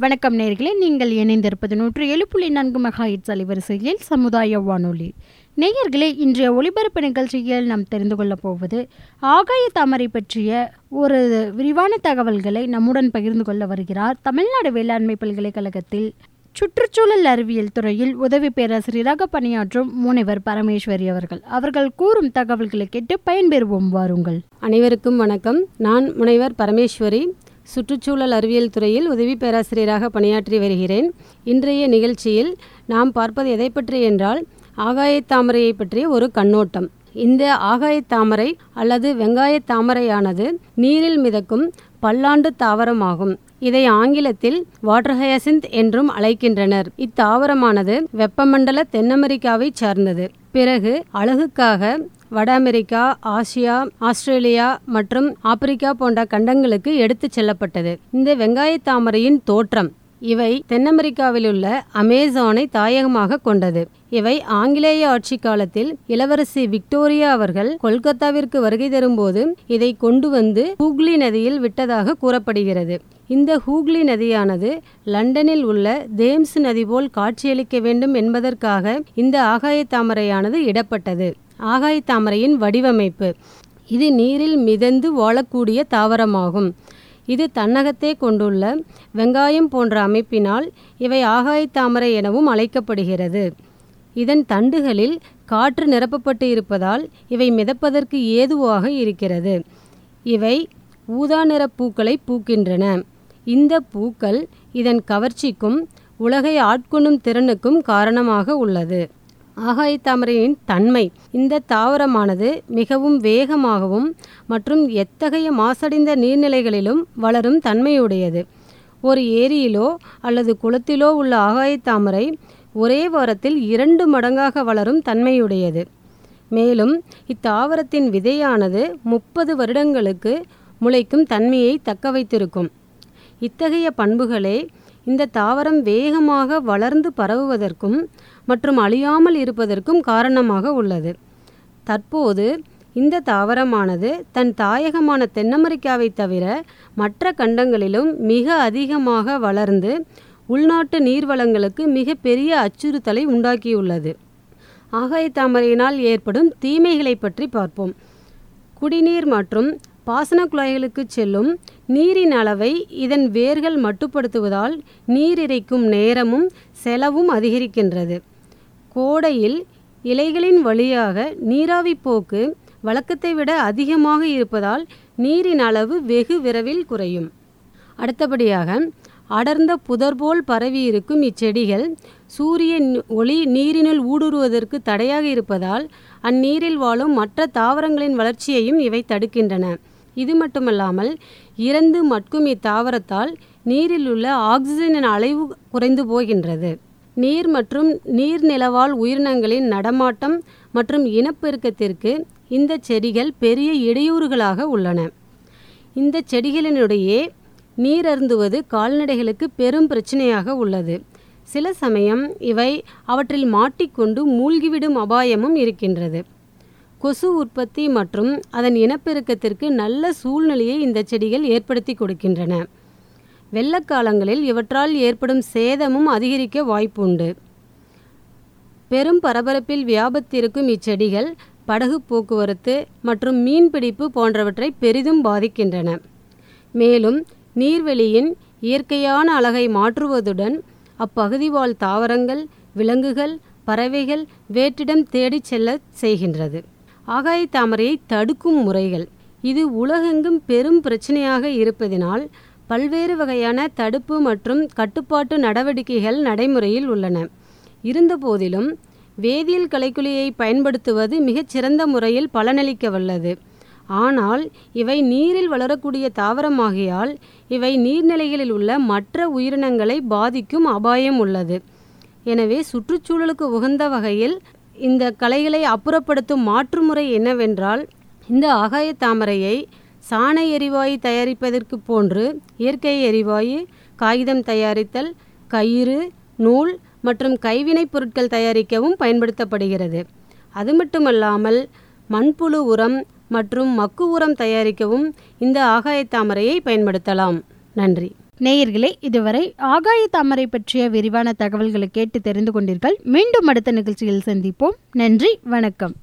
வணக்கம் நேர்களே நீங்கள் இணைந்திருப்பது நூற்று ஏழு புள்ளி நான்கு மெகாஹிட்ஸ் அலைவரிசையில் சமுதாய வானொலி நேயர்களே இன்றைய ஒளிபரப்பு நிகழ்ச்சியில் நாம் தெரிந்து கொள்ளப் போவது ஆகாய தாமரை பற்றிய ஒரு விரிவான தகவல்களை நம்முடன் பகிர்ந்து கொள்ள வருகிறார் தமிழ்நாடு வேளாண்மை பல்கலைக்கழகத்தில் சுற்றுச்சூழல் அறிவியல் துறையில் உதவி பேராசிரியராக பணியாற்றும் முனைவர் பரமேஸ்வரி அவர்கள் அவர்கள் கூறும் தகவல்களை கேட்டு பயன்பெறுவோம் வாருங்கள் அனைவருக்கும் வணக்கம் நான் முனைவர் பரமேஸ்வரி சுற்றுச்சூழல் அறிவியல் துறையில் உதவி பேராசிரியராக பணியாற்றி வருகிறேன் இன்றைய நிகழ்ச்சியில் நாம் பார்ப்பது எதை பற்றி என்றால் ஆகாயத் தாமரையை பற்றிய ஒரு கண்ணோட்டம் இந்த ஆகாயத் தாமரை அல்லது வெங்காயத் தாமரையானது நீரில் மிதக்கும் பல்லாண்டு தாவரமாகும் இதை ஆங்கிலத்தில் வாட்டர் ஹயசிந்த் என்றும் அழைக்கின்றனர் இத்தாவரமானது வெப்பமண்டல தென் அமெரிக்காவை சார்ந்தது பிறகு அழகுக்காக வட அமெரிக்கா ஆசியா ஆஸ்திரேலியா மற்றும் ஆப்பிரிக்கா போன்ற கண்டங்களுக்கு எடுத்துச் செல்லப்பட்டது இந்த வெங்காயத் தாமரையின் தோற்றம் இவை தென் அமெரிக்காவில் உள்ள அமேசானை தாயகமாக கொண்டது இவை ஆங்கிலேய ஆட்சி காலத்தில் இளவரசி விக்டோரியா அவர்கள் கொல்கத்தாவிற்கு வருகை தரும்போது இதை கொண்டு வந்து ஹூக்ளி நதியில் விட்டதாக கூறப்படுகிறது இந்த ஹூக்ளி நதியானது லண்டனில் உள்ள தேம்ஸ் நதி போல் காட்சியளிக்க வேண்டும் என்பதற்காக இந்த ஆகாய தாமரையானது இடப்பட்டது ஆகாய தாமரையின் வடிவமைப்பு இது நீரில் மிதந்து வாழக்கூடிய தாவரமாகும் இது தன்னகத்தே கொண்டுள்ள வெங்காயம் போன்ற அமைப்பினால் இவை ஆகாயத் தாமரை எனவும் அழைக்கப்படுகிறது இதன் தண்டுகளில் காற்று நிரப்பப்பட்டு இருப்பதால் இவை மிதப்பதற்கு ஏதுவாக இருக்கிறது இவை ஊதா நிற பூக்களை பூக்கின்றன இந்த பூக்கள் இதன் கவர்ச்சிக்கும் உலகை ஆட்கொள்ளும் திறனுக்கும் காரணமாக உள்ளது ஆகாயத் தாமரையின் தன்மை இந்த தாவரமானது மிகவும் வேகமாகவும் மற்றும் எத்தகைய மாசடைந்த நீர்நிலைகளிலும் வளரும் தன்மையுடையது ஒரு ஏரியிலோ அல்லது குளத்திலோ உள்ள ஆகாயத் தாமரை ஒரே வாரத்தில் இரண்டு மடங்காக வளரும் தன்மையுடையது மேலும் இத்தாவரத்தின் விதையானது முப்பது வருடங்களுக்கு முளைக்கும் தன்மையை தக்க வைத்திருக்கும் இத்தகைய பண்புகளே இந்த தாவரம் வேகமாக வளர்ந்து பரவுவதற்கும் மற்றும் அழியாமல் இருப்பதற்கும் காரணமாக உள்ளது தற்போது இந்த தாவரமானது தன் தாயகமான தென் அமெரிக்காவை தவிர மற்ற கண்டங்களிலும் மிக அதிகமாக வளர்ந்து உள்நாட்டு நீர்வளங்களுக்கு மிக பெரிய அச்சுறுத்தலை உண்டாக்கியுள்ளது ஆகாய தாமரையினால் ஏற்படும் தீமைகளை பற்றி பார்ப்போம் குடிநீர் மற்றும் பாசன குழாய்களுக்கு செல்லும் நீரின் அளவை இதன் வேர்கள் மட்டுப்படுத்துவதால் நீர் இறைக்கும் நேரமும் செலவும் அதிகரிக்கின்றது கோடையில் இலைகளின் வழியாக நீராவி போக்கு வழக்கத்தை விட அதிகமாக இருப்பதால் நீரின் அளவு வெகு விரைவில் குறையும் அடுத்தபடியாக அடர்ந்த புதர் போல் பரவி இருக்கும் இச்செடிகள் சூரிய ஒளி நீரினுள் ஊடுருவதற்கு தடையாக இருப்பதால் அந்நீரில் வாழும் மற்ற தாவரங்களின் வளர்ச்சியையும் இவை தடுக்கின்றன இது மட்டுமல்லாமல் இறந்து மட்கும் இத்தாவரத்தால் நீரில் உள்ள ஆக்சிஜனின் அளவு குறைந்து போகின்றது நீர் மற்றும் நீர்நிலவாழ் உயிரினங்களின் நடமாட்டம் மற்றும் இனப்பெருக்கத்திற்கு இந்த செடிகள் பெரிய இடையூறுகளாக உள்ளன இந்த செடிகளினுடைய நீர் அருந்துவது கால்நடைகளுக்கு பெரும் பிரச்சனையாக உள்ளது சில சமயம் இவை அவற்றில் மாட்டிக்கொண்டு மூழ்கிவிடும் அபாயமும் இருக்கின்றது கொசு உற்பத்தி மற்றும் அதன் இனப்பெருக்கத்திற்கு நல்ல சூழ்நிலையை இந்த செடிகள் ஏற்படுத்தி கொடுக்கின்றன வெள்ளக்காலங்களில் இவற்றால் ஏற்படும் சேதமும் அதிகரிக்க வாய்ப்புண்டு பெரும் பரபரப்பில் வியாபத்திருக்கும் இச்செடிகள் படகு போக்குவரத்து மற்றும் மீன்பிடிப்பு போன்றவற்றை பெரிதும் பாதிக்கின்றன மேலும் நீர்வெளியின் இயற்கையான அழகை மாற்றுவதுடன் அப்பகுதி வாழ் தாவரங்கள் விலங்குகள் பறவைகள் வேற்றிடம் தேடிச் செல்ல செய்கின்றது ஆகாய தாமரையை தடுக்கும் முறைகள் இது உலகெங்கும் பெரும் பிரச்சனையாக இருப்பதினால் பல்வேறு வகையான தடுப்பு மற்றும் கட்டுப்பாட்டு நடவடிக்கைகள் நடைமுறையில் உள்ளன இருந்தபோதிலும் வேதியியல் கலைக்குழியை பயன்படுத்துவது மிகச்சிறந்த முறையில் பலனளிக்க வல்லது ஆனால் இவை நீரில் வளரக்கூடிய தாவரமாகியால் இவை நீர்நிலைகளில் உள்ள மற்ற உயிரினங்களை பாதிக்கும் அபாயம் உள்ளது எனவே சுற்றுச்சூழலுக்கு உகந்த வகையில் இந்த கலைகளை அப்புறப்படுத்தும் மாற்று முறை என்னவென்றால் இந்த ஆகாய தாமரையை சாண எரிவாயு தயாரிப்பதற்கு போன்று இயற்கை எரிவாயு காகிதம் தயாரித்தல் கயிறு நூல் மற்றும் கைவினைப் பொருட்கள் தயாரிக்கவும் பயன்படுத்தப்படுகிறது அது மட்டுமல்லாமல் மண்புழு உரம் மற்றும் மக்கு உரம் தயாரிக்கவும் இந்த ஆகாய தாமரையை பயன்படுத்தலாம் நன்றி நேயர்களே இதுவரை ஆகாய தாமரை பற்றிய விரிவான தகவல்களை கேட்டு தெரிந்து கொண்டீர்கள் மீண்டும் அடுத்த நிகழ்ச்சியில் சந்திப்போம் நன்றி வணக்கம்